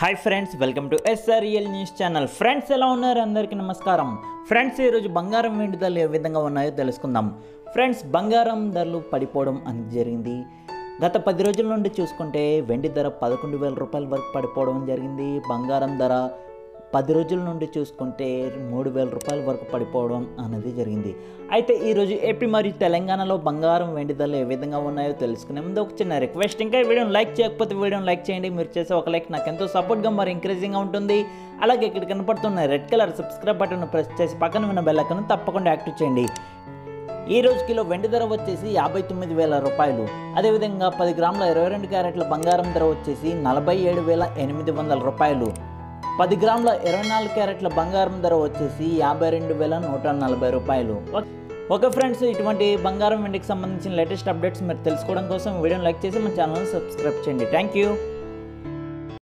hi friends welcome to SRL news channel friends ఎలా ఉన్నారు అందరికీ నమస్కారం ఫ్రెండ్స్ ఈరోజు బంగారం వెండి ధరలు ఏ విధంగా ఉన్నాయో తెలుసుకుందాం ఫ్రెండ్స్ బంగారం ధరలు పడిపోవడం అనేది జరిగింది గత పది రోజుల నుండి చూసుకుంటే వెండి ధర పదకొండు వేల రూపాయల వరకు పడిపోవడం జరిగింది బంగారం ధర పది రోజుల నుండి చూసుకుంటే మూడు వేల రూపాయల వరకు పడిపోవడం అనేది జరిగింది అయితే ఈరోజు ఏపీ మరియు తెలంగాణలో బంగారం వెండి ధరలు ఏ విధంగా ఉన్నాయో తెలుసుకునే ముందు ఒక చిన్న రిక్వెస్ట్ ఇంకా ఈ వీడియోని లైక్ చేయకపోతే వీడియోని లైక్ చేయండి మీరు చేసే ఒక లైక్ నాకు ఎంతో సపోర్ట్గా మరి ఎంకరేజింగ్గా ఉంటుంది అలాగే ఇక్కడ కనపడుతున్న red colour subscribe button press చేసి పక్కన ఉన్న బెల్ ఐకాన్ తప్పకుండా యాక్టివ్ చేయండి ఈ రోజు కిలో వెండి ధర వచ్చేసి యాభై తొమ్మిది వేల రూపాయలు అదేవిధంగా పది గ్రాముల ఇరవై రెండు క్యారెట్ల బంగారం ధర వచ్చేసి నలభై ఏడు వేల ఎనిమిది వందల రూపాయలు పది గ్రాముల ఇరవై నాలుగు క్యారెట్ల బంగారం ధర వచ్చేసి యాభై రెండు వేల నూట నలభై రూపాయలు ఓకే ఫ్రెండ్స్ ఇటువంటి బంగారం వెండికి సంబంధించిన లేటెస్ట్ అప్డేట్స్ మీరు తెలుసుకోవడం కోసం వీడియోని లైక్ చేసి మన ఛానల్ని సబ్స్క్రైబ్ చేయండి థ్యాంక్ యూ